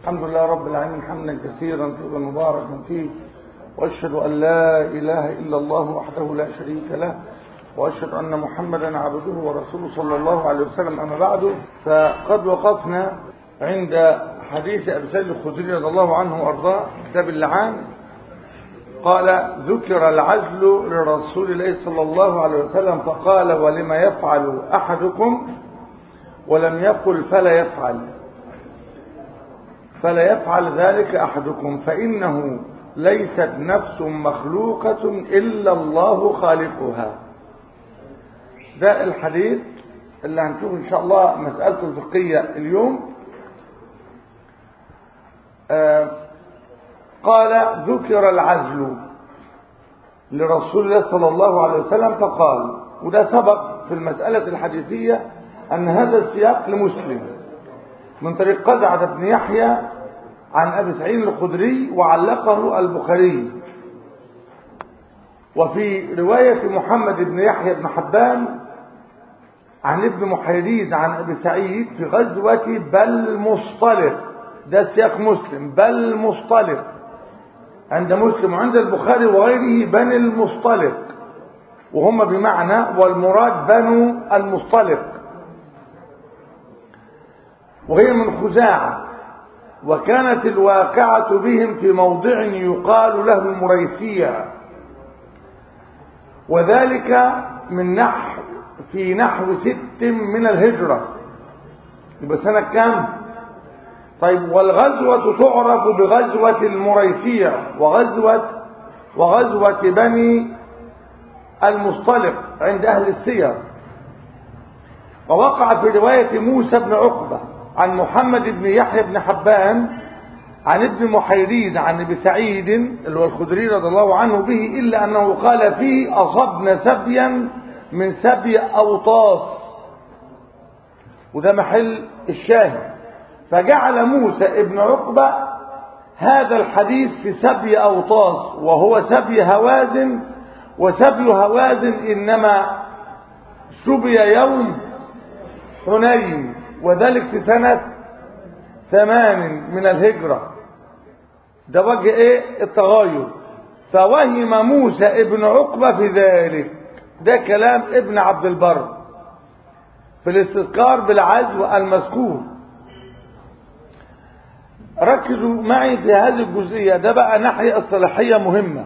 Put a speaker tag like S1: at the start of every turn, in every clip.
S1: الحمد لله رب العالمين حمدا كثيرا طيبا مباركا فيه واشهد ان لا اله الا الله وحده لا شريك له واشهد ان محمدا عبده ورسوله صلى الله عليه وسلم اما بعد فقد وقفنا عند حديث ابي سعيد الخدري رضي الله عنه وارضاه كتاب اللعان قال ذكر العزل لرسول الله صلى الله عليه وسلم فقال ولما يفعل احدكم ولم يقل فلا يفعل فلا يفعل ذلك أحدكم فإنه ليست نفس مخلوقة إلا الله خالقها ده الحديث اللي هنشوف إن شاء الله مسألة الفقهية اليوم آه قال ذكر العزل لرسول الله صلى الله عليه وسلم فقال وده سبق في المسألة الحديثية أن هذا السياق لمسلم من طريق قزعة بن يحيى عن أبي سعيد الخدري وعلقه البخاري وفي رواية محمد بن يحيى بن حبان عن ابن محيريز عن أبي سعيد في غزوة بل مصطلق ده سياق مسلم بل مصطلق عند مسلم وعند البخاري وغيره بني المصطلق وهم بمعنى والمراد بنو المصطلق وهي من خزاعة وكانت الواقعة بهم في موضع يقال له المريسية وذلك من نحو في نحو ست من الهجرة يبقى سنة كام طيب والغزوة تعرف بغزوة المريسية وغزوة وغزوة بني المصطلق عند أهل السير ووقع في رواية موسى بن عقبة عن محمد بن يحيى بن حبان عن ابن محيريز عن ابي سعيد اللي هو الخدري رضي الله عنه به الا انه قال فيه اصبنا سبيا من سبي اوطاس وده محل الشاهد فجعل موسى ابن عقبة هذا الحديث في سبي اوطاس وهو سبي هوازن وسبي هوازن انما سبي يوم حنين وذلك في سنة ثمان من الهجرة ده وجه ايه التغاير فوهم موسى ابن عقبة في ذلك ده كلام ابن عبد البر في الاستذكار بالعزو المذكور ركزوا معي في هذه الجزئية ده بقى ناحية الصلاحية مهمة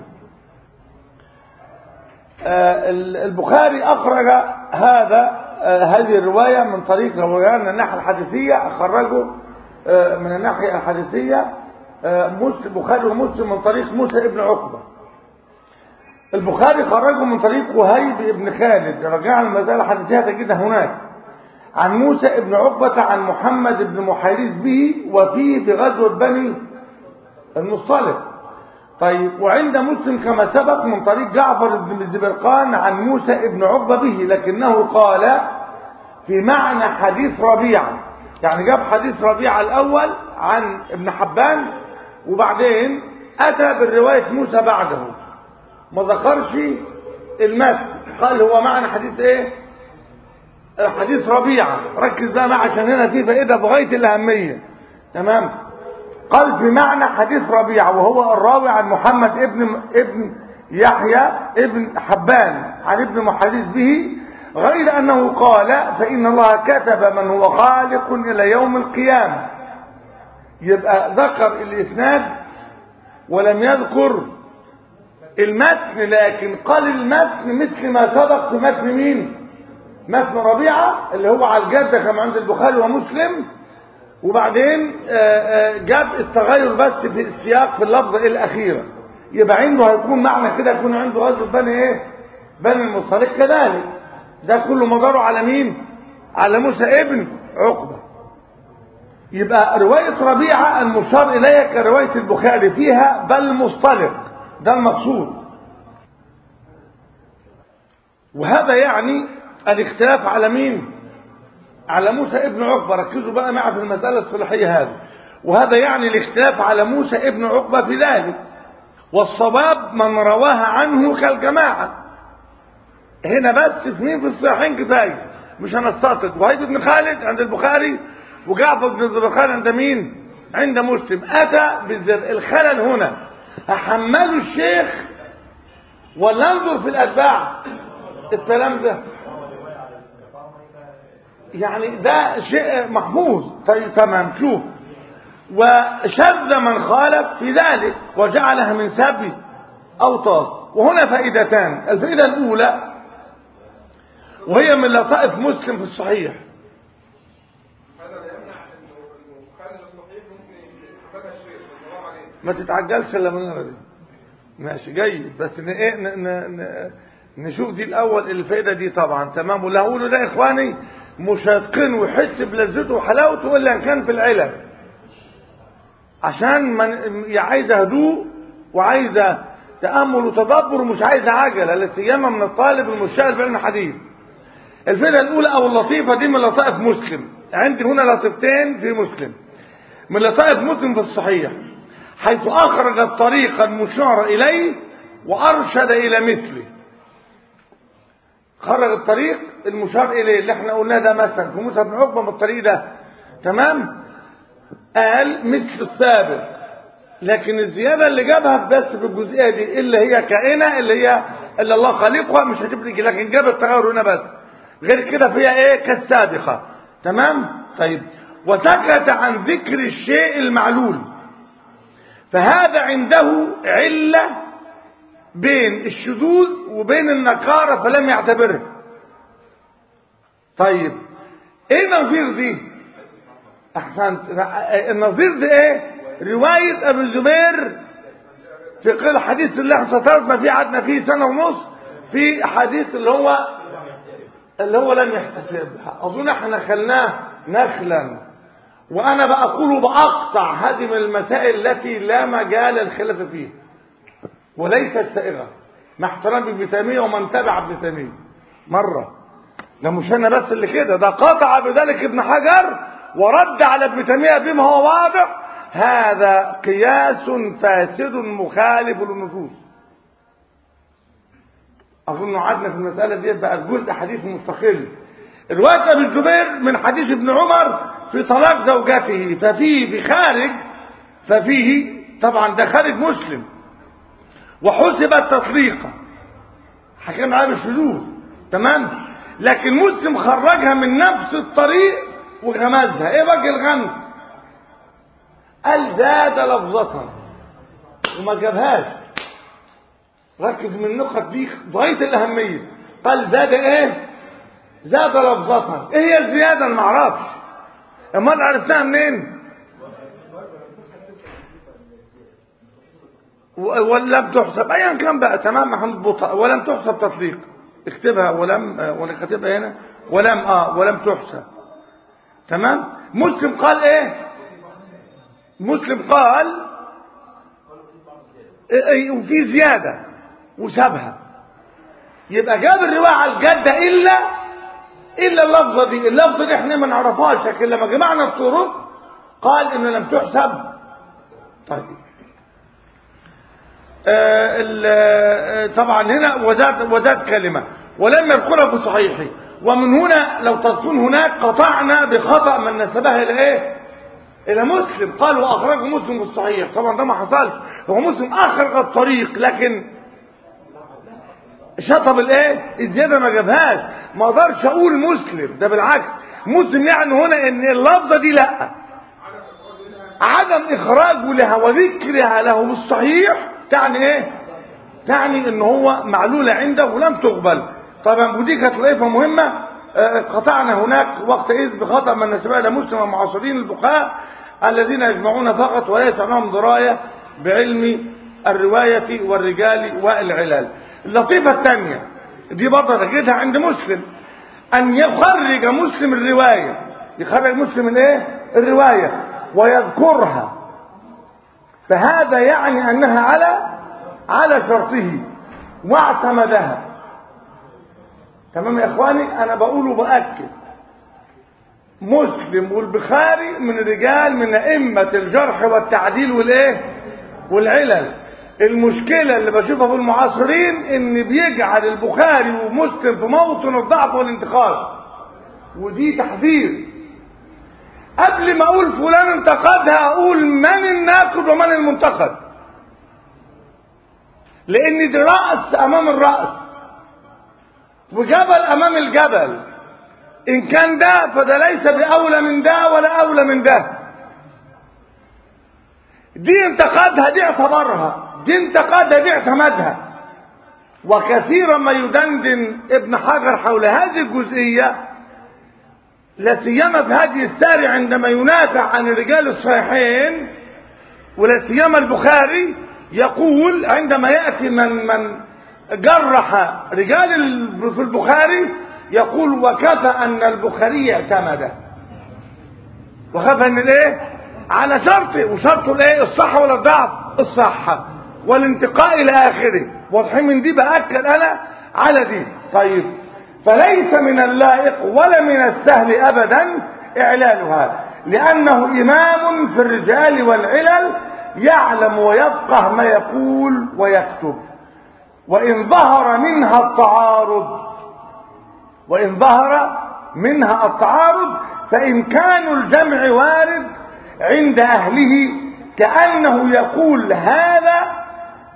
S1: آه البخاري أخرج هذا هذه الرواية من طريق روايان الناحية الحديثية أخرجه من الناحية الحديثية البخاري ومسلم من طريق موسى ابن عقبة البخاري خرجه من طريق وهيب ابن خالد رجع المسألة الحديثية تجدها هناك عن موسى ابن عقبة عن محمد بن محيريز به وفيه بغزوة بني المصطلق طيب وعند مسلم كما سبق من طريق جعفر بن الزبرقان عن موسى ابن عقبة به لكنه قال في معنى حديث ربيعة يعني جاب حديث ربيعة الأول عن ابن حبان وبعدين أتى بالرواية موسى بعده ما ذكرش المثل قال هو معنى حديث ايه حديث ربيعة ركز بقى معي عشان هنا في فائدة بغاية الأهمية تمام قال في معنى حديث ربيعة وهو الراوي عن محمد ابن ابن يحيى ابن حبان عن ابن محدث به غير أنه قال فإن الله كتب من هو خالق إلى يوم القيامة يبقى ذكر الإسناد ولم يذكر المتن لكن قال المتن مثل ما سبق في متن مين متن ربيعة اللي هو على الجدة كما عند البخاري ومسلم وبعدين جاب التغير بس في السياق في اللفظة الأخيرة يبقى عنده هيكون معنى كده يكون عنده غزو بني ايه بني المصطلق كذلك ده كله مداره على مين على موسى ابن عقبة يبقى رواية ربيعة المشار إليها كرواية البخاري فيها بل مصطلق ده المقصود وهذا يعني الاختلاف على مين على موسى ابن عقبة ركزوا بقى معي في المسألة الصلاحية هذه وهذا يعني الاختلاف على موسى ابن عقبة في ذلك والصواب من رواها عنه كالجماعة هنا بس في مين في الصحيحين كفاية مش هنستطرد وهيب بن خالد عند البخاري وجعفر بن الزبخان عند مين عند مسلم أتى بالزر الخلل هنا أحمله الشيخ ولا انظر في الأتباع الكلام ده يعني ده شيء محفوظ طيب تمام شوف وشذ من خالف في ذلك وجعلها من سبي أو طاس وهنا فائدتان الفائدة الأولى وهي من لطائف مسلم في الصحيح
S2: هذا لا يمنع انه البخاري الصحيح ممكن يحببها الشيخ الكلام عليه
S1: ما تتعجلش الا من هنا دي ماشي جيد بس ن- ايه ن- ن- ن- نشوف دي الاول الفائده دي طبعا تمام واللي هقوله ده يا اخواني مش هيتقن ويحس بلذته وحلاوته الا ان كان في العلم عشان من يا عايزه هدوء وعايزه تامل وتدبر ومش عايزه عجله لا سيما من الطالب المشتغل بعلم الحديث الفائده الاولى او اللطيفه دي من لطائف مسلم عندي هنا لطيفتين في مسلم من لطائف مسلم في الصحيح حيث أخرج الطريق المشار إليه وأرشد إلى مثله خرج الطريق المشار إليه اللي احنا قلناه ده مثلا في موسى بن عقبة من الطريق ده تمام قال مثل السابق لكن الزيادة اللي جابها بس في الجزئية دي اللي هي كائنة اللي هي اللي الله خالقها مش هتفرق لكن جاب التغير هنا بس غير كده فيها ايه كالسابقة تمام طيب وسكت عن ذكر الشيء المعلول فهذا عنده علة بين الشذوذ وبين النكارة فلم يعتبرها طيب ايه النظير دي احسنت النظير دي ايه رواية ابو الزبير في قيل حديث اللي احنا سترنا فيه قعدنا فيه سنة ونص في حديث اللي هو اللي هو لم يحتسبها اظن احنا خلناه نخلا وانا بقول باقطع هذه من المسائل التي لا مجال للخلاف فيها وليست سائغه مع احترام ابن تيميه ومن تبع ابن تيميه مره ده مش انا بس اللي كده ده قطع بذلك ابن حجر ورد على ابن تيميه بما هو واضح هذا قياس فاسد مخالف للنصوص اظن قعدنا في المساله دي بقى جزء حديث مستقل روايه ابي الزبير من حديث ابن عمر في طلاق زوجته ففيه بخارج ففيه طبعا ده خارج مسلم وحسبت تطليقا حكينا عليها بالشذوذ تمام لكن مسلم خرجها من نفس الطريق وغمزها ايه وجه الغمز قال زاد لفظة وما جابهاش ركز من النقط دي غاية الأهمية قال زاد ايه زاد لفظة ايه هي الزيادة ما اعرفش اما انا عرفتها منين و- ولم تحسب ايا كان بقى تمام هنضبطها ولم تحسب تطليق اكتبها ولم آه، وانا كاتبها هنا ولم اه ولم تحسب تمام مسلم قال ايه مسلم قال إيه إيه وفي زيادة وسابها يبقى جاب الرواية على الجدة إلا إلا اللفظة دي اللفظة دي احنا ما نعرفهاش لكن لما جمعنا الطرق قال إنه لم تحسب طيب آه ال- آه، طبعا هنا وزاد وزاد كلمة ولم يذكرها في صحيحه ومن هنا لو تذكرون هناك قطعنا بخطأ من نسبها إلى إيه؟ إلى مسلم قال وأخرجه مسلم في الصحيح طبعا ده ما حصلش هو مسلم أخرج الطريق لكن شطب الايه الزياده ما جابهاش ما اقدرش اقول مسلم ده بالعكس مسلم يعني هنا ان اللفظه دي لا عدم اخراجه لها وذكرها له بالصحيح تعني ايه تعني ان هو معلوله عنده ولم تقبل طبعا ودي كانت طائفه مهمه آه، قطعنا هناك وقتئذ بخطا من نسبها الى مسلم المعاصرين الفقهاء الذين يجمعون فقط وليس لهم درايه بعلم الروايه والرجال والعلال اللطيفه الثانيه دي برضه تجدها عند مسلم ان يخرج مسلم الروايه يخرج مسلم الايه الروايه ويذكرها فهذا يعني انها على على شرطه واعتمدها تمام يا اخواني انا بقول وباكد مسلم والبخاري من رجال من ائمه الجرح والتعديل والايه والعلل المشكله اللي بشوفها في المعاصرين ان بيجعل البخاري ومسلم في موطن الضعف والانتقاد ودي تحذير قبل ما اقول فلان انتقدها اقول من الناقد ومن المنتقد لان دي رأس امام الرأس وجبل امام الجبل ان كان ده فده ليس باولى من ده ولا اولى من ده دي انتقدها دي اعتبرها دي انتقدها دي اعتمدها وكثيرا ما يدندن ابن حجر حول هذه الجزئيه لا سيما في هذه الساري عندما ينافع عن الرجال الصحيحين ولا سيما البخاري يقول عندما ياتي من من جرح رجال في البخاري يقول وكفى ان البخاري اعتمد وكفى ان الايه على شرطه وشرطه الايه الصحه ولا الضعف الصحه والانتقاء الى اخره واضحين من دي باكد انا على دي طيب فليس من اللائق ولا من السهل ابدا اعلانها لانه امام في الرجال والعلل يعلم ويفقه ما يقول ويكتب وان ظهر منها التعارض وان ظهر منها التعارض فامكان الجمع وارد عند اهله كانه يقول هذا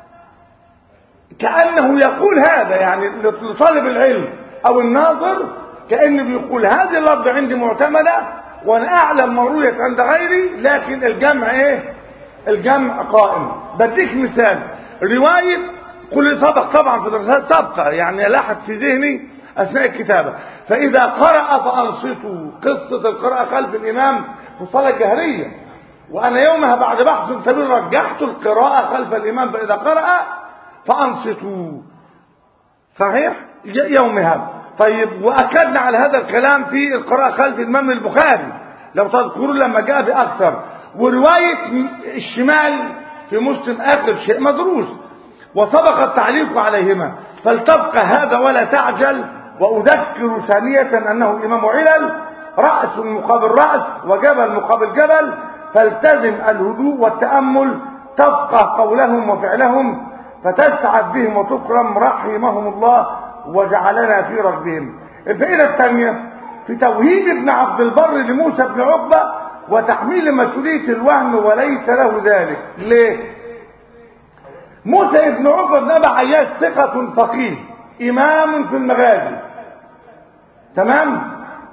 S1: كانه يقول هذا يعني لطالب العلم او الناظر كانه بيقول هذه اللفظ عندي معتمده وانا اعلم ما رويت عند غيري لكن الجمع ايه الجمع قائم بديك مثال روايه كل سبق طبعا في دراسات سابقه يعني لاحت في ذهني اثناء الكتابه فاذا قرأ فانصتوا قصه القراءه خلف الامام في الصلاه الجهريه وانا يومها بعد بحث طويل رجحت القراءه خلف الامام فاذا قرأ فانصتوا صحيح يومها طيب واكدنا على هذا الكلام في القراءه خلف الامام البخاري لو تذكرون لما جاء باكثر وروايه الشمال في مسلم اخر شيء مدروس وسبق التعليق عليهما فلتبقى هذا ولا تعجل واذكر ثانيه انه امام علل راس مقابل راس وجبل مقابل جبل فالتزم الهدوء والتامل تفقه قولهم وفعلهم فتسعد بهم وتكرم رحمهم الله وجعلنا في ركبهم الفائده الثانيه في توهيد ابن عبد البر لموسى بن عقبه وتحميل مسؤوليه الوهم وليس له ذلك ليه موسى بن عقبه بن ابي عياش ثقه فقيه امام في المغازي تمام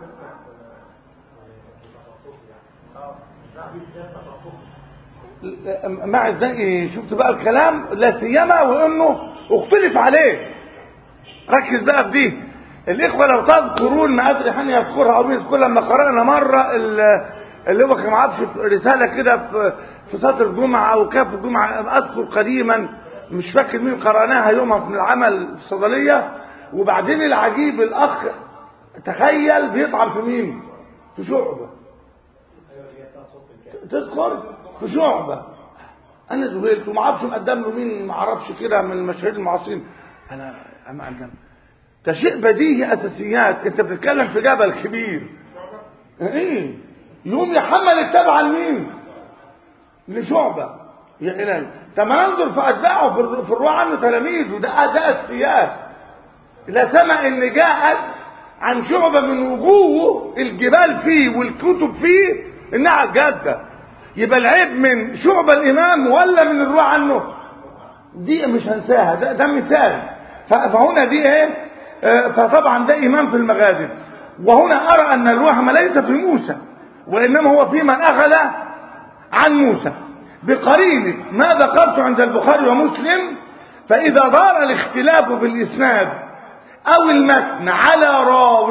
S1: مع ازاي شفت بقى الكلام لا سيما وانه اختلف عليه ركز بقى في دي الاخوه لو تذكرون ما ادري حين يذكرها او يذكرها لما قرانا مره اللي هو كان معرفش رساله كده في في سطر الجمعه او كاف الجمعه اذكر قديما مش فاكر مين قراناها يومها في العمل في الصيدليه وبعدين العجيب الاخ تخيل بيطعن في مين؟ في شعبه تذكر في شعبه انا ذهلت وما اعرفش مقدم له مين ما اعرفش كده من المشاهير المعاصرين انا اما الجنب ده شيء بديهي اساسيات انت بتتكلم في جبل كبير ايه يوم يحمل التبع لمين لشعبه يا الهي طب ننظر في اتباعه في الروح عنه تلاميذه ده ده السياد لا سمع ان جاءت عن شعبه من وجوه الجبال فيه والكتب فيه انها جاده يبقى العيب من شعبه الامام ولا من الروح عنه دي مش هنساها ده, ده مثال فهنا دي ايه آه فطبعا ده امام في المغازي وهنا ارى ان الوهم ليس في موسى وانما هو في من اخذ عن موسى بقرينه ما ذكرت عند البخاري ومسلم فاذا دار الاختلاف في الاسناد او المتن على راو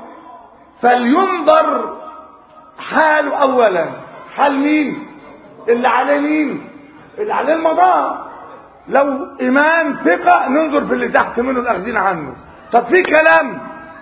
S1: فلينظر حاله اولا حال مين اللي عليه مين اللي عليه المدار لو امام ثقة ننظر في اللي تحت منه الاخذين عنه طب في كلام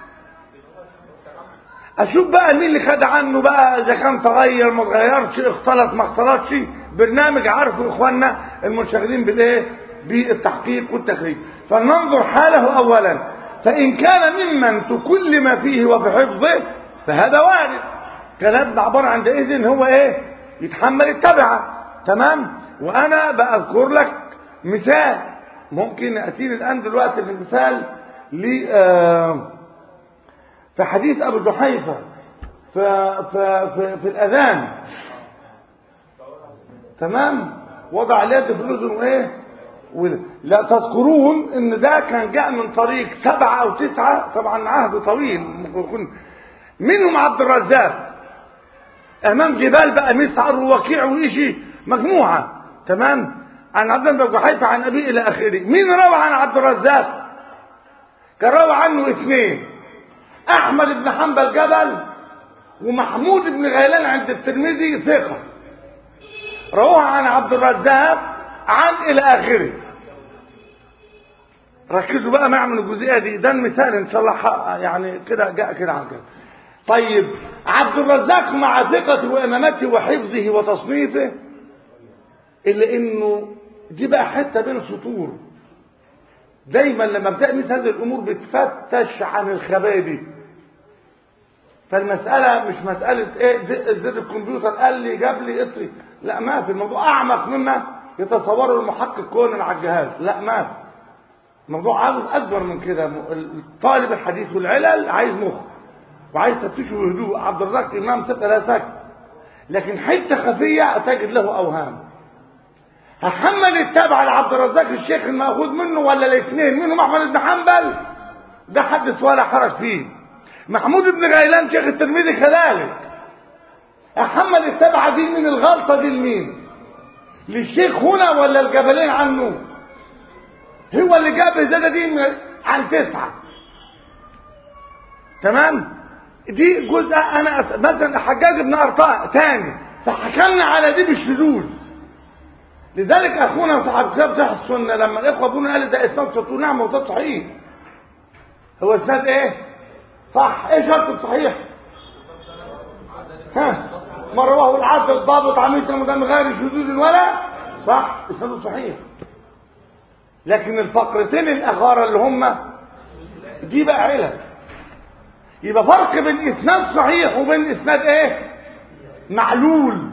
S1: اشوف بقى مين اللي خد عنه بقى اذا كان تغير ما تغيرش اختلط ما اختلطش برنامج عارفه اخواننا المنشغلين بالايه بالتحقيق والتخريج فلننظر حاله اولا فان كان ممن تكلم فيه وفي حفظه فهذا وارد كلام عبارة عن اذن هو ايه يتحمل التبعة تمام وانا بأذكر لك مثال ممكن اتيني الان دلوقتي بمثال ل في حديث ابو جحيفه في, في, في, في الأذان تمام وضع اليد في الأذن وإيه ولا- لا تذكرون ان ده كان جاء من طريق سبعة او تسعة طبعا عهد طويل ممكن يكون منهم عبد الرزاق امام جبال بقى مسعر ووكيع وإشي مجموعة تمام عن عبد الله بن حيفا عن ابي الى اخره مين روى عن عبد الرزاق كان روى عنه اثنين احمد بن حنبل جبل ومحمود بن غيلان عند الترمذي ثقة رواه عن عبد الرزاق عن الى اخره ركزوا بقى معي من الجزئيه دي ده المثال ان شاء الله ح- يعني كده جاء كده عن كده طيب عبد الرزاق مع ثقته وامامته وحفظه وتصنيفه الا انه دي بقى حته بين السطور دايما لما بتلاقي مثل هذه الامور بتفتش عن الخبايا دي فالمسألة مش مسألة ايه زر زر الكمبيوتر قال لي جاب لي اطري لا ما في الموضوع أعمق مما يتصوره المحقق كون على الجهاز لا ما في الموضوع عاوز أكبر من كده الطالب الحديث والعلل عايز مخ وعايز تفتيشه بهدوء عبد الرزاق إمام ستة لا سكت لكن حتة خفية تجد له أوهام هحمل التابع لعبد الرزاق الشيخ المأخوذ منه ولا الاثنين منهم أحمد بن حنبل ده حدث ولا حرج فيه محمود بن غيلان شيخ الترمذي كذلك احمل التبعة دي من الغلطة دي لمين للشيخ هنا ولا الجبلين عنه هو اللي جاب الزيادة دي من- عن تسعة تمام دي جزء انا أس- مثلا حجاج بن ارطاء تاني فحكمنا على دي بالشذوذ لذلك اخونا صاحب كتاب صحيح السنه لما الاخوه ابونا قال ده اسناد صوت نعم وصوت صحيح هو اسناد ايه صح ايه شرط الصحيح ها ما رواه العدل الضابط عميد من غير شذوذ ولا صح اسناده صحيح لكن الفقرتين الاغاره اللي هم دي بقى علل يبقى فرق بين اسناد صحيح وبين اسناد ايه معلول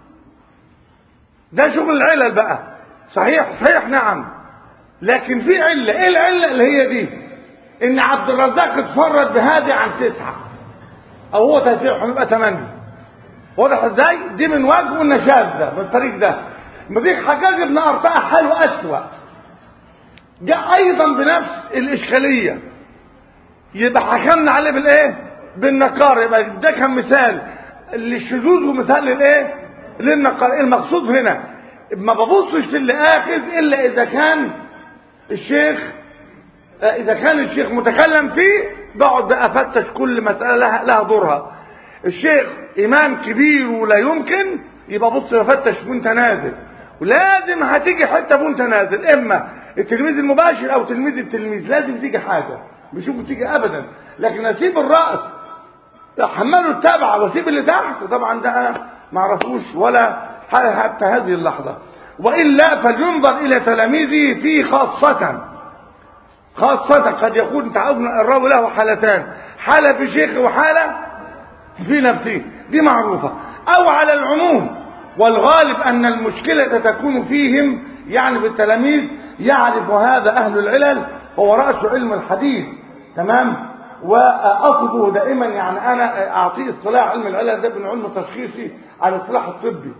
S1: ده شغل العلل بقى صحيح صحيح نعم لكن في علة ايه العلة اللي هي دي ان عبد الرزاق اتفرد بهذه عن تسعة او هو تسعة يبقى ثمانية واضح ازاي دي من وجه قلنا شاذة بالطريق ده مديك حجاج بن ارطاء حاله اسوأ جاء ايضا بنفس الاشكالية يبقى حكمنا عليه بالايه بالنقار يبقى ده كان مثال للشذوذ ومثال للايه للنقار المقصود هنا ما ببصش في اللي اخذ الا اذا كان الشيخ آه، اذا كان الشيخ متكلم فيه بقعد بقى افتش كل مساله لها, لها دورها الشيخ امام كبير ولا يمكن يبقى بص بفتش وانت نازل ولازم هتيجي حته وانت نازل اما التلميذ المباشر او تلميذ التلميذ لازم تيجي حاجه مش ممكن تيجي ابدا لكن اسيب الراس حمله التابعه واسيب اللي تحت طبعا ده انا ما اعرفوش ولا حتى هذه اللحظه والا فلينظر الى تلاميذه فيه خاصه خاصة قد يكون تعاون الراوي له حالتان حالة في شيخه وحالة في نفسه دي معروفة أو على العموم والغالب أن المشكلة تكون فيهم يعني بالتلاميذ يعرف هذا أهل العلل هو رأس علم الحديث تمام وأقصده دائما يعني أنا أعطيه اصطلاح علم العلل ده من علم تشخيصي على الاصطلاح الطبي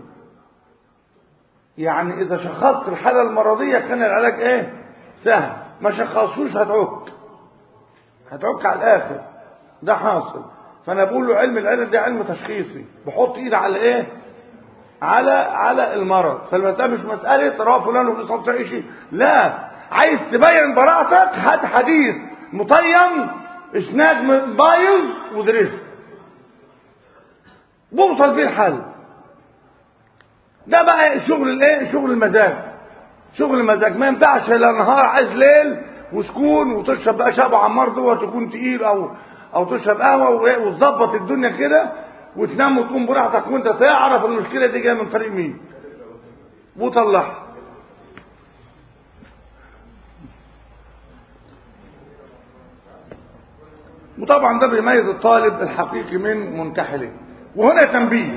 S1: يعني إذا شخصت الحالة المرضية كان العلاج إيه سهل ما شخصوش هتعك هتعك على الآخر ده حاصل فأنا بقول له علم العلل ده علم تشخيصي بحط إيد على إيه على على المرض فالمسألة مش مسألة رواه فلان وفي صوت شيء لا عايز تبين براءتك هات حديث مطيم اسناد بايظ ودرسه بوصل بيه الحل ده بقى شغل الايه شغل المزاج شغل المزاج ما ينفعش لا نهار عايز ليل وسكون وتشرب بقى شابو عمار دوت تكون تقيل او او تشرب قهوه وتظبط الدنيا كده وتنام وتقوم براحتك وانت تعرف المشكله دي جايه من طريق مين وطلعها وطبعا ده بيميز الطالب الحقيقي من منتحله وهنا تنبيه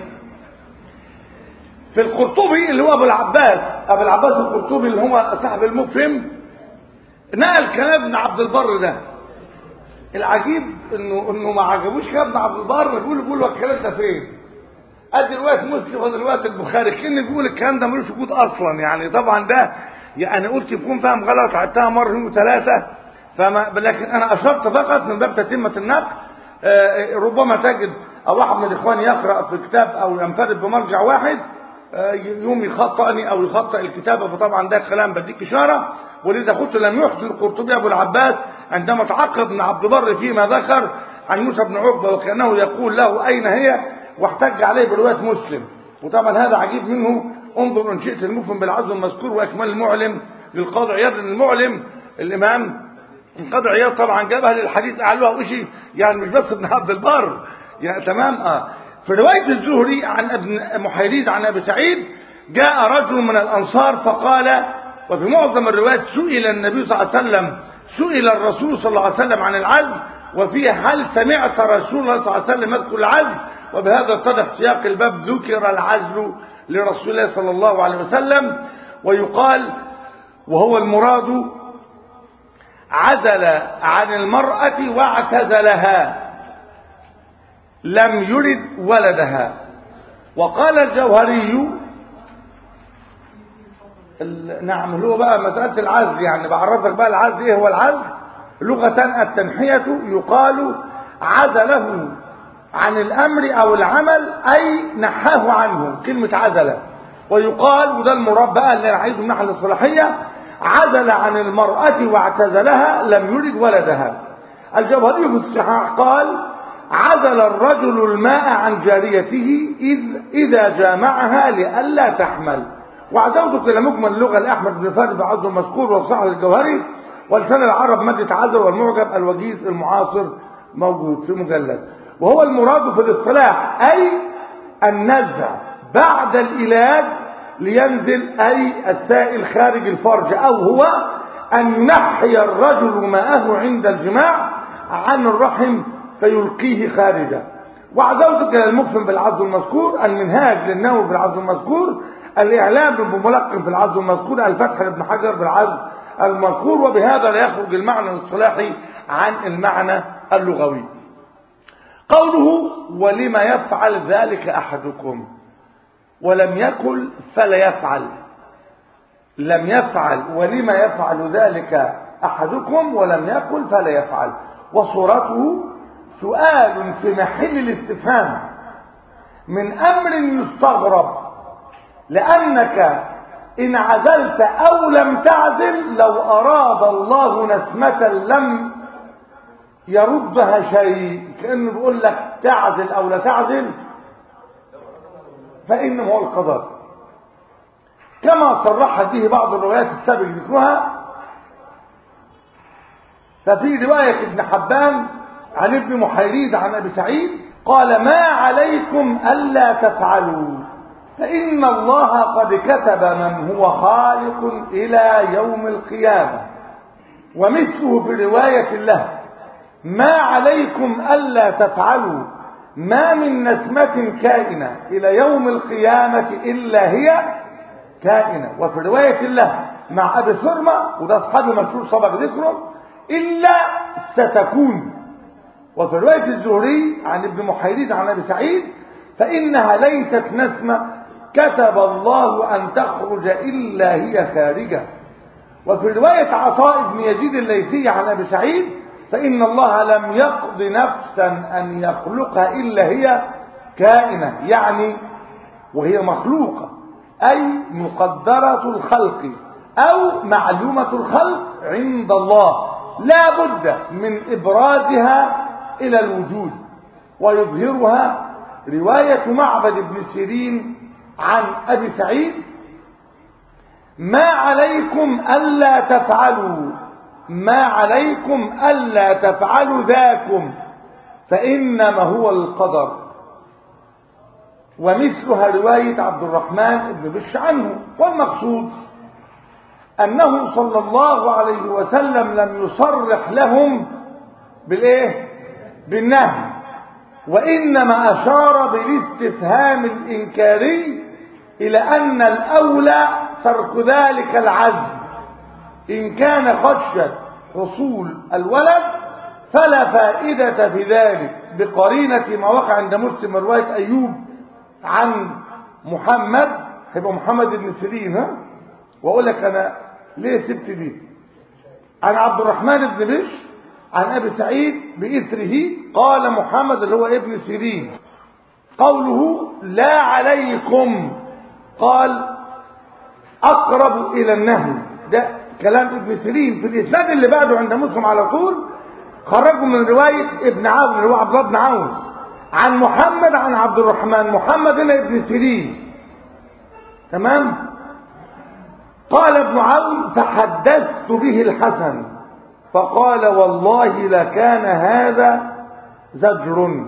S1: في القرطبي اللي هو ابو العباس ابو العباس القرطبي اللي هو صاحب المفهم نقل كلام ابن عبد البر ده العجيب انه انه ما عجبوش كلام ابن عبد البر بيقول بيقول هو الكلام ده فين ادي روايه مسلم ودي روايه البخاري كان بيقول الكلام ده ملوش وجود اصلا يعني طبعا ده يعني قلت يكون فاهم غلط عدتها مرتين وثلاثه فما لكن انا اشرت فقط من باب تتمه النقل آه، ربما تجد او واحد من الاخوان يقرا في كتاب او ينفرد بمرجع واحد آه، يوم يخطئني او يخطئ الكتابه فطبعا ده كلام بديك اشاره ولذا قلت لم يحسن القرطبي ابو العباس عندما تعقب ابن عبد البر فيما ذكر عن موسى بن عقبه وكانه يقول له اين هي واحتج عليه بروايه مسلم وطبعا هذا عجيب منه انظر ان شئت المفهم بالعزم المذكور واكمال المعلم للقاضي عياض لأن المعلم الامام القاضي عياض طبعا جابها للحديث اعلوها وشي يعني مش بس ابن عبد البر يعني تمام اه في روايه الزهري عن ابن محيريز عن ابي سعيد جاء رجل من الانصار فقال وفي معظم الروايات سئل النبي صلى الله عليه وسلم سئل الرسول صلى الله عليه وسلم عن العزل وفيه هل سمعت رسول الله صلى الله عليه وسلم يذكر العزل وبهذا اتضح سياق الباب ذكر العزل لرسول الله صلى الله عليه وسلم ويقال وهو المراد عزل عن المرأة واعتزلها لم يرد ولدها وقال الجوهري ال- نعم اللي هو بقى مسألة العزل يعني بعرفك بقى العزل ايه هو العزل لغة التنحية يقال عزله عن الأمر أو العمل أي نحاه عنه كلمة عزل ويقال وده المراد بقى اللي أنا عايزه من الناحية الصلاحية عزل عن المرأة واعتزلها لم يرد ولدها الجوهري في الصحاح قال عزل الرجل الماء عن جاريته إذ إذا جامعها لئلا تحمل وعزوتك إلى مجمل اللغة لأحمد بن فارس بعض المذكور والصحح الجوهري ولسان العرب مادة عزل والمعجم الوجيز المعاصر موجود في مجلد وهو المراد في الاصطلاح أي النزع بعد العلاج لينزل أي السائل خارج الفرج أو هو أن ينحي الرجل ماءه عند الجماع عن الرحم فيلقيه خارجا وعزوتك إلى المفهم بالعزو المذكور المنهاج للنووي في العزو المذكور الإعلام بملقن في العزو المذكور الفتح لابن حجر بالعزو المذكور وبهذا لا يخرج المعنى الاصطلاحي عن المعنى اللغوي قوله ولما يفعل ذلك أحدكم ولم يقل فلا يفعل لم يفعل ولما يفعل ذلك أحدكم ولم يقل فلا يفعل وصورته سؤال في محل الاستفهام من أمر يستغرب لأنك إن عزلت أو لم تعزل لو أراد الله نسمة لم يردها شيء كأنه بيقول لك تعزل أو لا تعزل فإنه هو القدر كما صرحت به بعض الروايات السابق ذكرها ففي رواية ابن حبان عن ابن محيريد عن أبي سعيد قال ما عليكم ألا تفعلوا فإن الله قد كتب من هو خالق إلى يوم القيامة ومثله في رواية له ما عليكم ألا تفعلوا ما من نسمة كائنة إلى يوم القيامة إلا هي كائنة وفي رواية الله مع أبي سرمة وده أصحابي مشهور سبق ذكره إلا ستكون وفي رواية الزهري عن ابن محيريز عن أبي سعيد فإنها ليست نسمة كتب الله أن تخرج إلا هي خارجة وفي رواية عطاء بن يزيد الليثي عن أبي سعيد فإن الله لم يقض نفسا أن يخلقها إلا هي كائنة يعني وهي مخلوقة أي مقدرة الخلق أو معلومة الخلق عند الله لا بد من إبرازها إلى الوجود ويظهرها رواية معبد بن سيرين عن أبي سعيد ما عليكم ألا تفعلوا ما عليكم ألا تفعلوا ذاكم فإنما هو القدر ومثلها رواية عبد الرحمن بن بش عنه والمقصود أنه صلى الله عليه وسلم لم يصرح لهم بالإيه؟ بالنهي وإنما أشار بالاستفهام الإنكاري إلى أن الأولى ترك ذلك العزم إن كان خشية حصول الولد فلا فائدة في ذلك بقرينة ما وقع عند مسلم من رواية أيوب عن محمد هيبقى محمد بن سيرين ها وأقول لك أنا ليه سبت دي عن عبد الرحمن بن بشر عن أبي سعيد بإثره قال محمد اللي هو ابن سيرين قوله لا عليكم قال أقرب إلى النهي ده كلام ابن سيرين في الإسناد اللي بعده عند مسلم على طول خرجوا من رواية ابن عون اللي هو عبد الله بن عون عن محمد عن عبد الرحمن محمد هنا ابن سيرين تمام قال ابن عون فحدثت به الحسن فقال والله لكان هذا زجر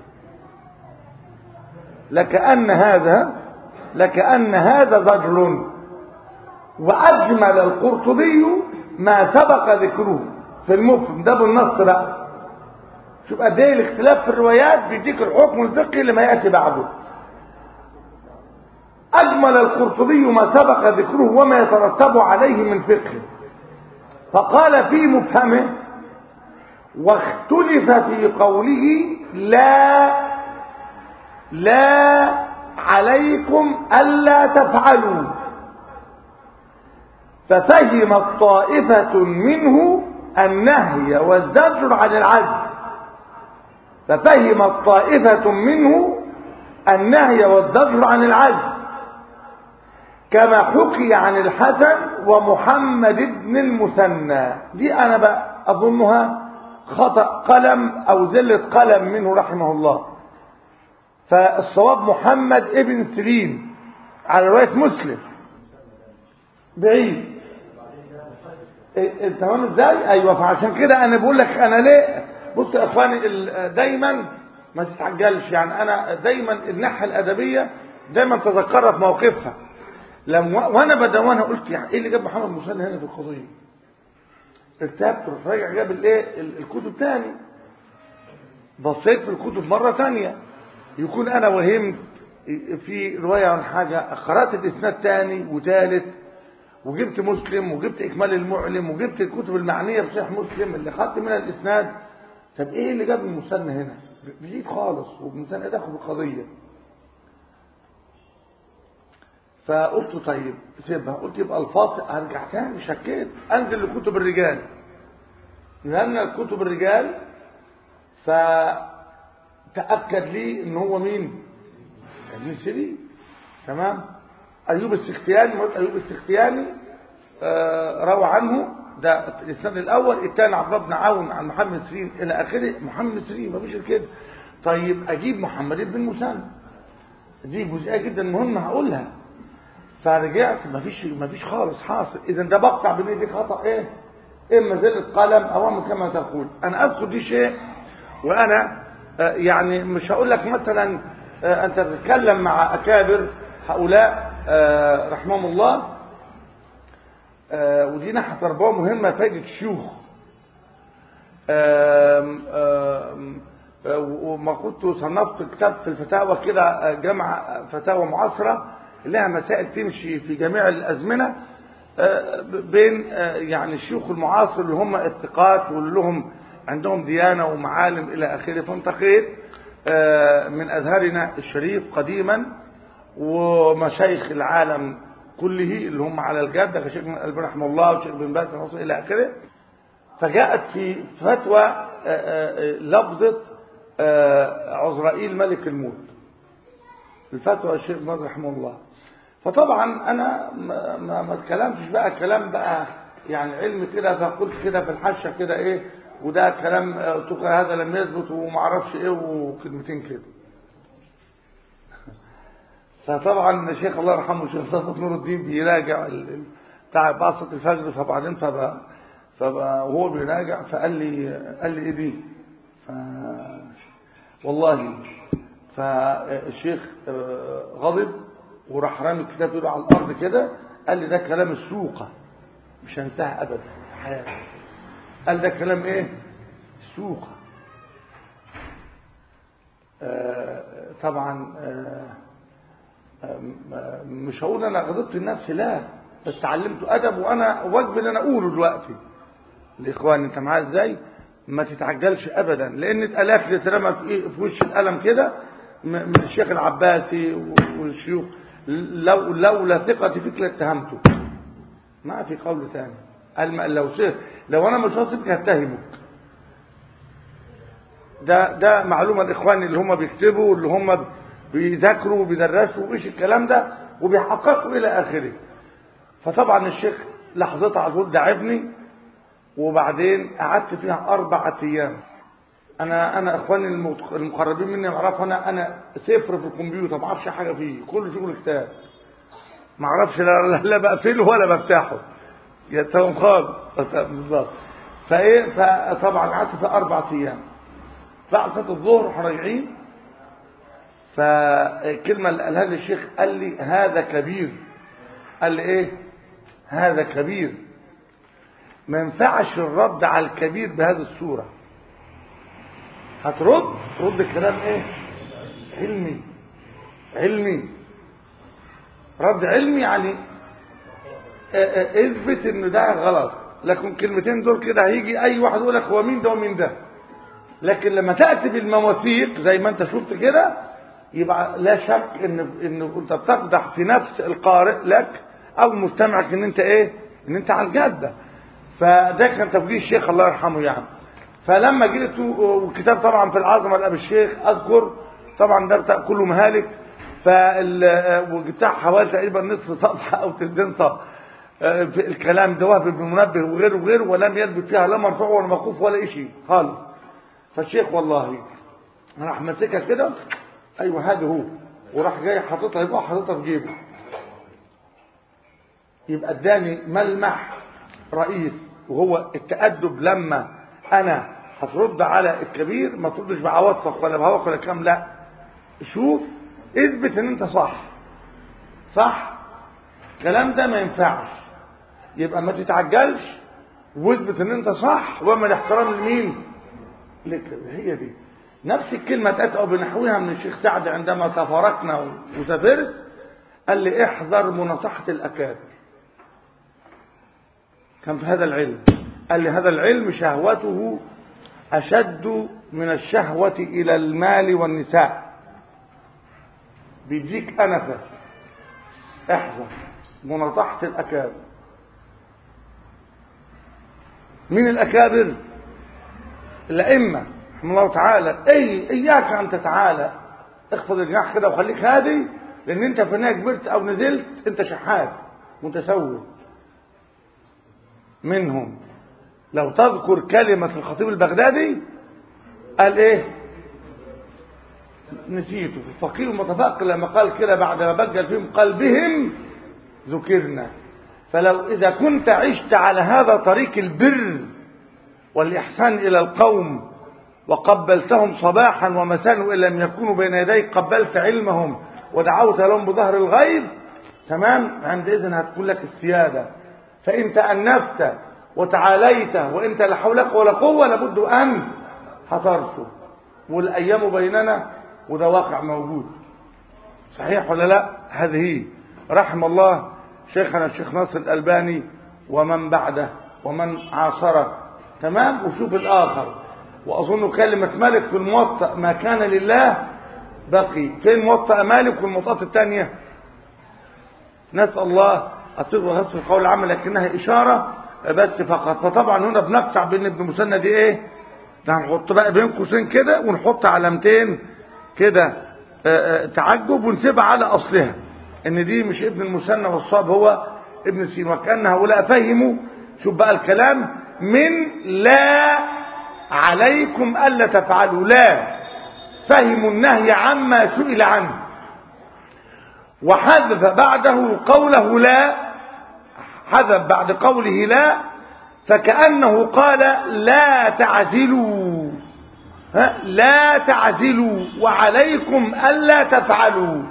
S1: لكأن هذا لكأن هذا زجر وأجمل القرطبي ما سبق ذكره في المفهم ده بالنص بقى شوف قد ايه الاختلاف في الروايات بيديك الحكم الفقهي لما ياتي بعده اجمل القرطبي ما سبق ذكره وما يترتب عليه من فقه فقال في مفهمه واختلف في قوله لا لا عليكم الا تفعلوا ففهمت طائفه منه النهي والزجر عن العدل ففهمت طائفة منه النهي والزجر عن العدل كما حكي عن الحسن ومحمد بن المثنى دي أنا بقى أظنها خطأ قلم أو زلة قلم منه رحمه الله فالصواب محمد ابن سيرين على رواية مسلم بعيد تمام ازاي ايوه فعشان كده انا بقول لك انا ليه بص يا اخواني دايما ما تتعجلش يعني انا دايما الناحيه الادبيه دايما تذكرها في موقفها لما وانا بدونها قلت يعني ايه اللي جاب محمد مسلم هنا في القضيه ارتبت رحت راجع جاب الايه الكتب تاني بصيت في الكتب مره تانية يكون انا وهمت في روايه عن حاجه قرات الاسناد تاني وتالت وجبت مسلم وجبت اكمال المعلم وجبت الكتب المعنيه في صحيح مسلم اللي خدت منها الاسناد طب ايه اللي جاب المثنى هنا بعيد خالص والمثنى داخل القضيه فقلت طيب سيبها قلت يبقى الفاصل هرجع تاني شكيت انزل لكتب الرجال لان كتب الرجال فتاكد لي ان هو مين ابن سيرين تمام ايوب السختياني مرات ايوب السختياني آه روى عنه ده الاسناد الاول الثاني عبد الله بن عون عن محمد سيرين الى اخره محمد سيرين مفيش كده طيب اجيب محمد بن المثنى دي جزئيه جدا مهمه هقولها فرجعت مفيش مفيش خالص حاصل اذا ده بقطع بين دي خطا ايه اما زله قلم او كما تقول انا اذكر دي شيء وانا آه يعني مش هقول لك مثلا آه انت تتكلم مع اكابر هؤلاء آه رحمهم الله آه ودي ناحية تربوية مهمة فايدة شيوخ وما كنت صنفت كتاب في الفتاوى كده جمع فتاوى معاصرة لها مسائل تمشي في جميع الأزمنة آه بين يعني الشيوخ المعاصر اللي هم الثقات واللي لهم عندهم ديانة ومعالم إلى آخره فانتقيت من أزهرنا الشريف قديما ومشايخ العالم كله اللي هم على الجادة كشيخ بن الباني رحمه الله وشيخ بن باز رحمه الله الى اخره فجاءت في فتوى لفظة عزرائيل ملك الموت الفتوى الشيخ بن باز رحمه الله فطبعا انا ما ما اتكلمتش بقى كلام بقى يعني علم كده فقلت كده في الحشه كده ايه وده كلام هذا لم يثبت وما اعرفش ايه وكلمتين كده فطبعا الشيخ الله يرحمه الشيخ صفوت نور الدين بيراجع بتاع بعصة الفجر فبعدين فبقى فبقى وهو بيراجع فقال لي قال لي ايه دي ف والله فالشيخ غضب وراح رامي الكتاب يقول على الارض كده قال لي ده كلام السوقه مش هنساها ابدا في حياتي قال ده كلام ايه السوقه آه طبعا آه مش هقول انا غضبت النفس لا بس تعلمت ادب وانا واجب ان انا اقوله دلوقتي لاخواني انت معايا ازاي ما تتعجلش ابدا لان اتقالت لي اترمى في في وش القلم كده م- من الشيخ العباسي و- والشيوخ لو لولا ثقتي فيك لاتهمته ما في قول ثاني قال ما- لو س- لو انا مش واثق هتهمك ده ده معلومه الاخوان اللي هم بيكتبوا واللي هم بيذاكروا وبيدرسوا وايش الكلام ده وبيحققوا الى اخره فطبعا الشيخ لحظتها على طول دعبني وبعدين قعدت فيها اربعة ايام انا انا اخواني المت- المقربين مني يعرفوا انا انا صفر في الكمبيوتر ما اعرفش حاجه فيه كل شغل كتاب ما اعرفش لا, لا, لا بقفله ولا بفتحه يا تمام خالص بالظبط فايه فطبعا قعدت فيها اربع ايام بعد صلاه الظهر واحنا راجعين فالكلمه اللي قالها لي الشيخ قال لي هذا كبير قال لي ايه هذا كبير ما ينفعش الرد على الكبير بهذه الصورة هترد رد كلام ايه علمي علمي رد علمي يعني اه اه اثبت ان ده غلط لكن كلمتين دول كده هيجي اي واحد يقول لك هو مين ده ومين ده لكن لما تاتي بالمواثيق زي ما انت شفت كده يبقى لا شك ان ان انت بتقدح في نفس القارئ لك او مستمعك ان انت ايه ان انت على الجاده فده كان توجيه الشيخ الله يرحمه يعني فلما جيت والكتاب طبعا في العظمه لابي الشيخ اذكر طبعا ده بتاع كله مهالك فال وجبتها حوالي تقريبا نصف صفحه او تلتين صفحه في الكلام ده وهب بن منبه وغيره وغيره ولم يلبث فيها لا مرفوع ولا موقوف ولا شيء خالص فالشيخ والله راح ماسكها كده ايوه هذا هو وراح جاي حاططها يبقى حاططها في جيبه يبقى اداني ملمح رئيس وهو التأدب لما انا هترد على الكبير ما تردش بعواطفك ولا بهواك ولا كام لا شوف اثبت ان انت صح صح الكلام ده ما ينفعش يبقى ما تتعجلش واثبت ان انت صح وما الاحترام لمين لك هي دي نفس الكلمة اتأتوا بنحوها من الشيخ سعد عندما تفارقنا وسافرت قال لي احذر مناصحة الأكابر كان في هذا العلم قال لي هذا العلم شهوته أشد من الشهوة إلى المال والنساء بيديك أنفة احذر مناصحة الأكابر مين الأكابر الأئمة رحمه الله تعالى اي اياك ان تتعالى اخفض الجناح كده وخليك هادي لان انت في النهايه كبرت او نزلت انت شحات متسول منهم لو تذكر كلمة الخطيب البغدادي قال ايه نسيته في الفقير المتفقر لما قال كده بعد ما بجل فيهم قال بهم ذكرنا فلو اذا كنت عشت على هذا طريق البر والاحسان الى القوم وقبلتهم صباحا ومساء وإن لم يكونوا بين يديك قبلت علمهم ودعوت لهم بظهر الغيب تمام عندئذ هتكون لك السيادة فإن تأنفت وتعاليت وإنت لا حول لك ولا قوة لابد أن هترسل والأيام بيننا وده واقع موجود صحيح ولا لا هذه رحم الله شيخنا الشيخ ناصر الألباني ومن بعده ومن عاصره تمام وشوف الآخر وأظن كلمة ملك في الموطأ ما كان لله بقي فين موطأ مالك والموطأة الثانية نسأل الله أصير وهصف القول العام لكنها إشارة بس فقط فطبعا هنا بنقطع بين ابن مسنى دي إيه ده هنحط بقى بين قوسين كده ونحط علامتين كده تعجب ونسيبها على أصلها إن دي مش ابن المسنى والصواب هو ابن سين وكأن هؤلاء فهموا شوف بقى الكلام من لا عليكم ألا تفعلوا لا فهموا النهي عما سئل عنه وحذف بعده قوله لا حذف بعد قوله لا فكأنه قال لا تعزلوا لا تعزلوا وعليكم ألا تفعلوا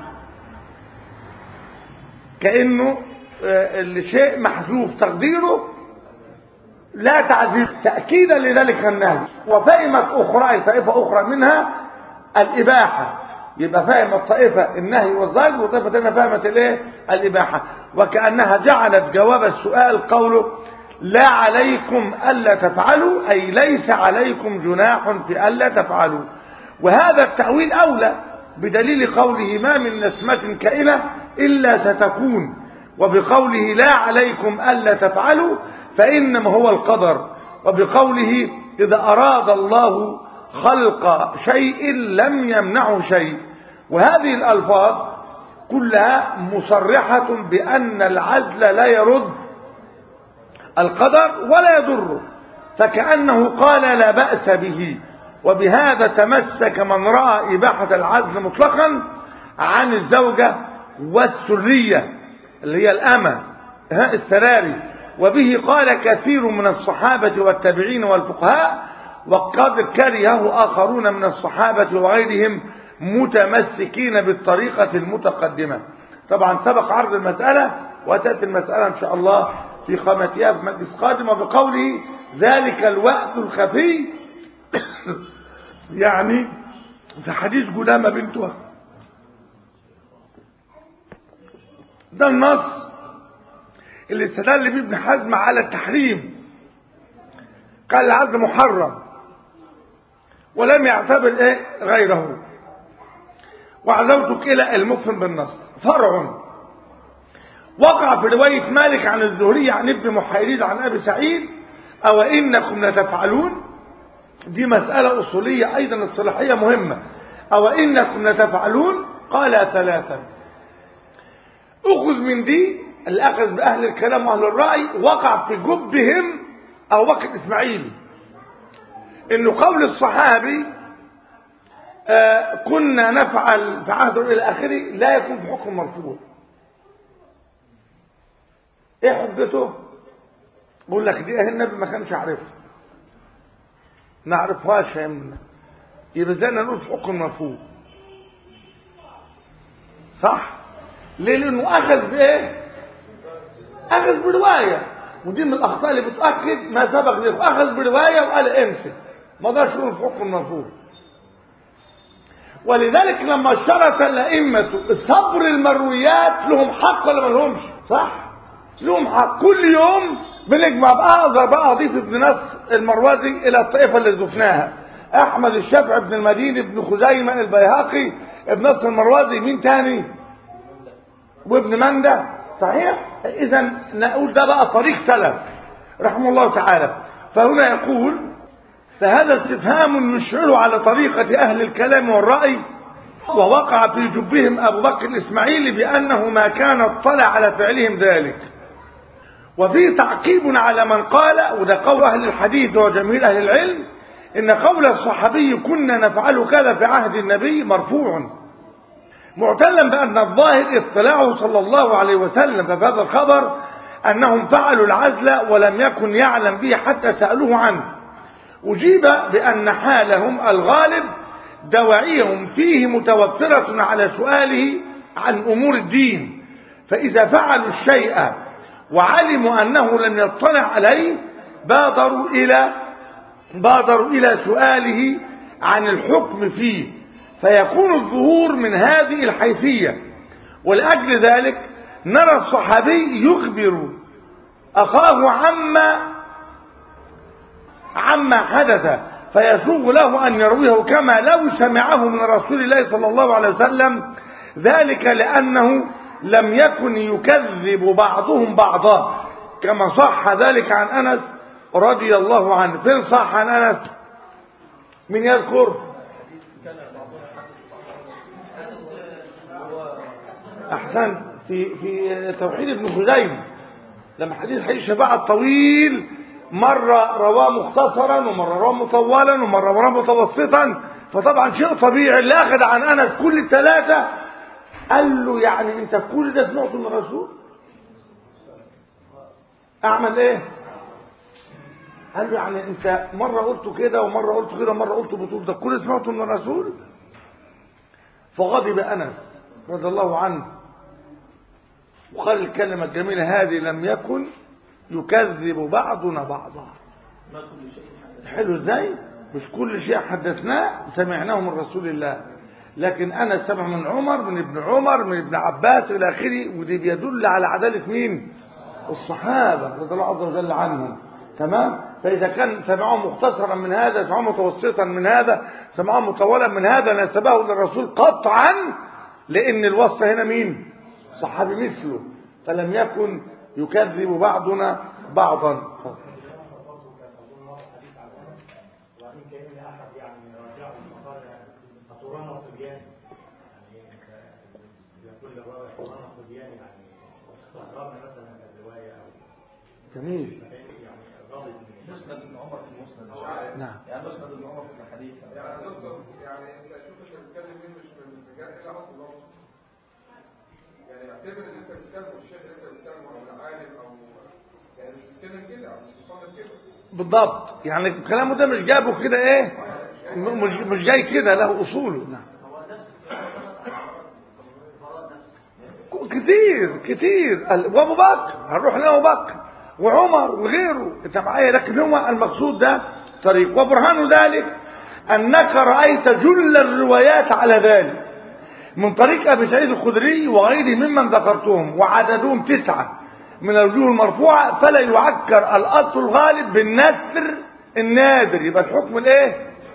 S1: كأنه الشيء محذوف تقديره لا تعزيز تأكيدا لذلك النهي وفهمت أخرى طائفة أخرى منها الإباحة يبقى فهمت طائفة النهي والزجر وطائفة ثانية فهمت الايه الإباحة وكأنها جعلت جواب السؤال قوله لا عليكم ألا تفعلوا أي ليس عليكم جناح في ألا تفعلوا وهذا التأويل أولى بدليل قوله ما من نسمة كائنة إلا ستكون وبقوله لا عليكم ألا تفعلوا فإنما هو القدر وبقوله إذا أراد الله خلق شيء لم يمنعه شيء وهذه الألفاظ كلها مصرحة بأن العزل لا يرد القدر ولا يضره فكأنه قال لا بأس به وبهذا تمسك من رأى إباحة العزل مطلقا عن الزوجة والسرية اللي هي الأمة ها السراري وبه قال كثير من الصحابة والتابعين والفقهاء وقد كرهه آخرون من الصحابة وغيرهم متمسكين بالطريقة المتقدمة طبعا سبق عرض المسألة وتأتي المسألة إن شاء الله في قامتها في مجلس قادم وبقوله ذلك الوقت الخفي يعني في حديث جدامة بنت وهب ده النص اللي استدل بيه ابن حزم على التحريم قال العزل محرم ولم يعتبر ايه غيره وعزوتك الى المفهم بالنص فرع وقع في رواية مالك عن الزهري عن ابن محيريز عن ابي سعيد او انكم لتفعلون دي مسألة اصولية ايضا الصلاحية مهمة او انكم لتفعلون قال ثلاثا اخذ من دي الاخذ باهل الكلام واهل الرأي وقع في جبهم ابو بكر اسماعيل انه قول الصحابي آه كنا نفعل في عهد الى اخره لا يكون في حكم مرفوع ايه حجته بقول لك دي النبي ما كانش عارفها ما عرفهاش يا امنا يبقى زي نقول في حكم مرفوع صح ليه لانه اخذ بايه اخذ بروايه ودي من الاخطاء اللي بتاكد ما سبق له اخذ بروايه وقال امسك ما قدرش يقول في حكم مرفوع ولذلك لما اشترط الائمه صبر المرويات لهم حق ولا ما لهمش صح لهم حق كل يوم بنجمع بقى اقدر بقى اضيف ابن نصر المروزي الى الطائفه اللي ضفناها احمد الشافعي ابن المديني ابن خزيمه البيهقي ابن نصر المروزي مين تاني وابن مندى صحيح اذا نقول ده بقى طريق سلف رحمه الله تعالى فهنا يقول فهذا استفهام يشعر على طريقة أهل الكلام والرأي ووقع في جبهم أبو بكر الإسماعيلي بأنه ما كان اطلع على فعلهم ذلك وفي تعقيب على من قال وده قول أهل الحديث وجميع أهل العلم إن قول الصحابي كنا نفعل كذا في عهد النبي مرفوع معتلا بأن الظاهر اطلاعه صلى الله عليه وسلم ففي هذا الخبر أنهم فعلوا العزل ولم يكن يعلم به حتى سألوه عنه أجيب بأن حالهم الغالب دواعيهم فيه متوفرة على سؤاله عن أمور الدين فإذا فعلوا الشيء وعلموا أنه لم يطلع عليه بادروا إلى بادروا إلى سؤاله عن الحكم فيه فيكون الظهور من هذه الحيثية ولأجل ذلك نرى الصحابي يخبر أخاه عما عما حدث فيسوغ له أن يرويه كما لو سمعه من رسول الله صلى الله عليه وسلم ذلك لأنه لم يكن يكذب بعضهم بعضا كما صح ذلك عن أنس رضي الله عنه فين صح عن أنس من يذكر أحسن في في توحيد ابن خزيمة لما حديث حديث الشفاعة الطويل مرة رواه مختصرا ومرة رواه مطولا ومرة رواه متوسطا فطبعا شيء طبيعي اللي أخذ عن أنس كل الثلاثة قال له يعني أنت كل ده سمعته من الرسول أعمل إيه قال له يعني أنت مرة قلت كده ومرة قلت كده ومرة قلت بطول ده كل سمعته من الرسول فغضب أنس رضي الله عنه وقال الكلمة الجميلة هذه لم يكن يكذب بعضنا بعضا حلو ازاي مش كل شيء حدثناه سمعناه من رسول الله لكن انا سمع من عمر من ابن عمر من ابن عباس الى اخره ودي بيدل على عداله مين الصحابة رضي الله عز وجل عنهم تمام فإذا كان سمعوه مختصرا من هذا سمعوه متوسطا من هذا سمعوه مطولا من هذا نسبه للرسول قطعا لأن الوصف هنا مين صحابي مثله فلم يكن يكذب بعضنا بعضا
S3: وإن كان أحد يعني راجعه فقال أترانا صبيان يعني يقول للراوي أترانا صبيان يعني استغربنا مثلا الرواية أو
S1: جميل
S3: يعني غضب من
S4: مسند ابن عمر في المسند
S1: نعم
S4: يعني مسند ابن عمر في الحديث
S2: يعني نقدر يعني انت شوف انت بتتكلم مين مش من الرجال الا اصل برضه يعني اعتبر ان انت بتتكلم والشيخ اللي انت بتتكلم او العالم او يعني مش بتتكلم كده او مش بتصنف كده
S1: بالضبط يعني كلامه ده مش جابه كده ايه م- مش مش جاي كده له اصوله نعم كتير كتير ال- وابو بكر هنروح لابو بكر وعمر وغيره انت معايا لكن هو المقصود ده طريق وبرهان ذلك انك رايت جل الروايات على ذلك من طريق ابي سعيد الخدري وغيره ممن ذكرتهم وعددهم تسعه من الوجوه المرفوعه فلا يعكر الاصل الغالب بالنسر النادر يبقى الحكم الايه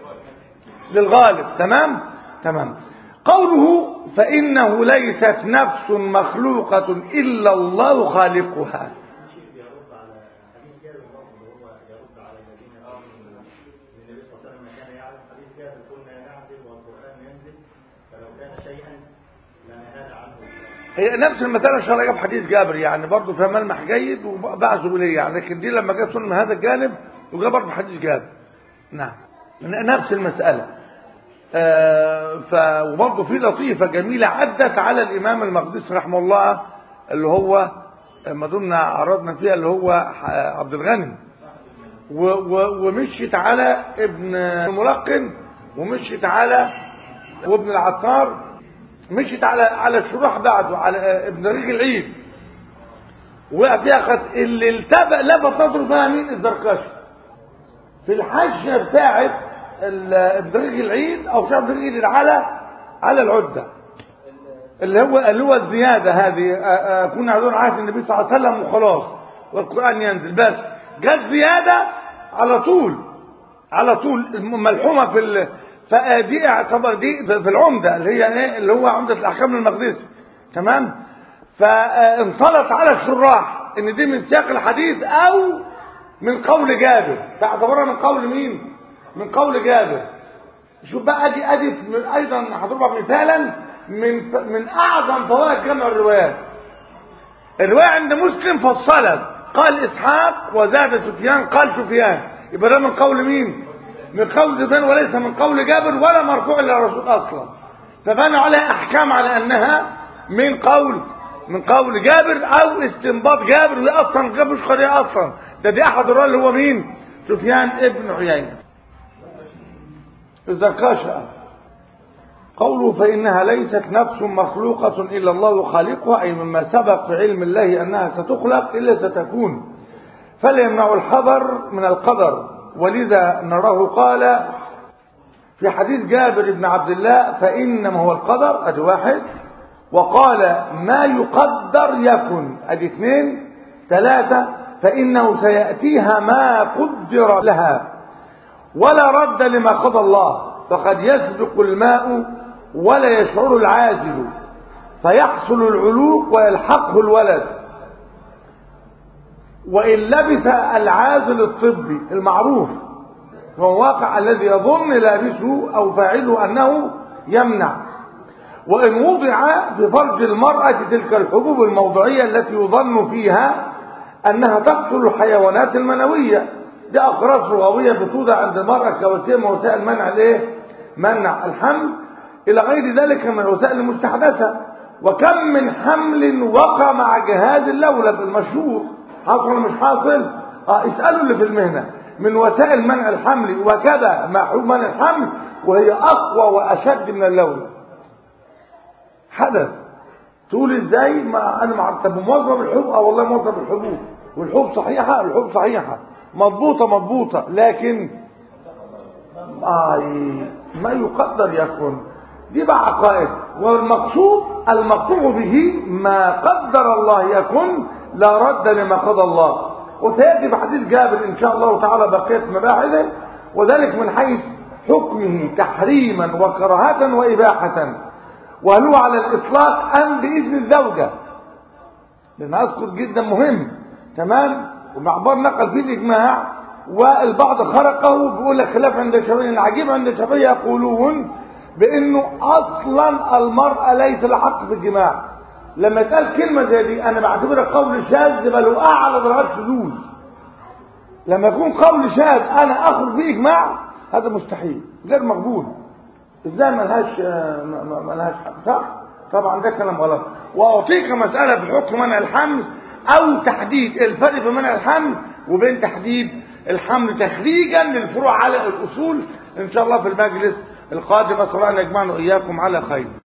S1: للغالب تمام تمام قوله فإنه ليست نفس مخلوقة إلا الله خالقها
S3: شيء بيرد على حديث جابر برضه اللي هو يرد على الذين قالوا ان النبي صلى الله عليه وسلم كان يعلم حديث جابر كنا نعزل والقران ينزل فلو كان شيئا لنهانا عنه
S1: هي نفس المسألة إن شاء الله جاب حديث جابر يعني برضه فيها ملمح جيد وبعثه إليه يعني لكن دي لما جت من هذا الجانب وجاب برضه حديث جابر نعم نفس المسألة آه ف وبرضه في لطيفة جميلة عدت على الإمام المقدسي رحمه الله اللي هو ما دمنا عرضنا فيها اللي هو عبد الغني و و ومشيت على ابن الملقن ومشيت على وابن العطار مشيت على على الشروح بعده على ابن ريق العيد وقع فيها خط اللي التبق لفت نظره فيها مين الزركشي في الحاشيه بتاعت ال- ابن ريق العيد او شعب ريق العيد على على العده اللي هو اللي هو الزياده هذه آه، آه، كنا على عهد النبي صلى الله عليه وسلم وخلاص والقران ينزل بس جت زياده على طول على طول ملحومه في ال... فدي اعتبر دي في العمده اللي هي ايه اللي هو عمده الاحكام المقدسي تمام فانطلت على الشراح ان دي من سياق الحديث او من قول جابر تعتبرها من قول مين من قول جابر شوف بقى ادي ادي ايضا هضربها مثالا من من اعظم فوائد جمع الروايات الروايه عند مسلم فصلت قال اسحاق وزاد سفيان قال سفيان يبقى ده من قول مين من قول سفيان وليس من قول جابر ولا مرفوع الى الرسول اصلا فبنوا عليها احكام على انها من قول من قول جابر او استنباط جابر اللي اصلا جابر مش قضيه اصلا ده دي احد الروايات اللي هو مين سفيان ابن عيينه الزركاشة قوله فإنها ليست نفس مخلوقة إلا الله خالقها أي مما سبق في علم الله أنها ستخلق إلا ستكون فلا يمنع الحذر من القدر ولذا نراه قال في حديث جابر بن عبد الله فإنما هو القدر أدي واحد وقال ما يقدر يكن أدي اثنين ثلاثة فإنه سيأتيها ما قدر لها ولا رد لما قضى الله فقد يسبق الماء ولا يشعر العازل فيحصل العلوق ويلحقه الولد وإن لبس العازل الطبي المعروف فهو واقع الذي يظن لابسه أو فاعله أنه يمنع وإن وضع في فرج المرأة تلك الحبوب الموضعية التي يظن فيها أنها تقتل الحيوانات المنوية دي أقراص رغوية بتوضع عند المرأة كوسيلة من وسائل منع الإيه؟ منع الحمل إلى غير ذلك من الوسائل المستحدثة وكم من حمل وقع مع جهاز اللولب المشهور حاصل ولا مش حاصل؟ اه اسألوا اللي في المهنة من وسائل منع الحمل وكذا مع حبوب منع الحمل وهي أقوى وأشد من اللولب حدث تقول ازاي ما انا مع طب موظف الحبوب اه والله موظف الحبوب والحبوب صحيحه الحبوب صحيحه مضبوطه مضبوطه لكن آي ما يقدر يكون دي بقى عقائد والمقصود المقطوع به ما قدر الله يكن لا رد لما قضى الله وسيأتي بحديث جابر إن شاء الله تعالى بقية مباحثه وذلك من حيث حكمه تحريما وكراهة وإباحة وهل هو على الإطلاق أم بإذن الزوجة لأن أذكر جدا مهم تمام ومعبر نقل فيه الإجماع والبعض خرقه بيقول لك خلاف عند الشافعية العجيب عند الشافعية يقولون بأنه أصلا المرأة ليس لها حق في الجماع لما تقال كلمة زي دي أنا بعتبرها قول شاذ بل أعلى درجات شذوذ لما يكون قول شاذ أنا أخرج فيه إجماع هذا مستحيل غير مقبول ازاي ملهاش ملهاش حق صح طبعا ده كلام غلط واعطيك مساله في حكم منع الحمل او تحديد الفرق بين منع الحمل وبين تحديد الحمل تخريجا للفروع على الاصول ان شاء الله في المجلس القادم اسال الله ان يجمعنا واياكم على خير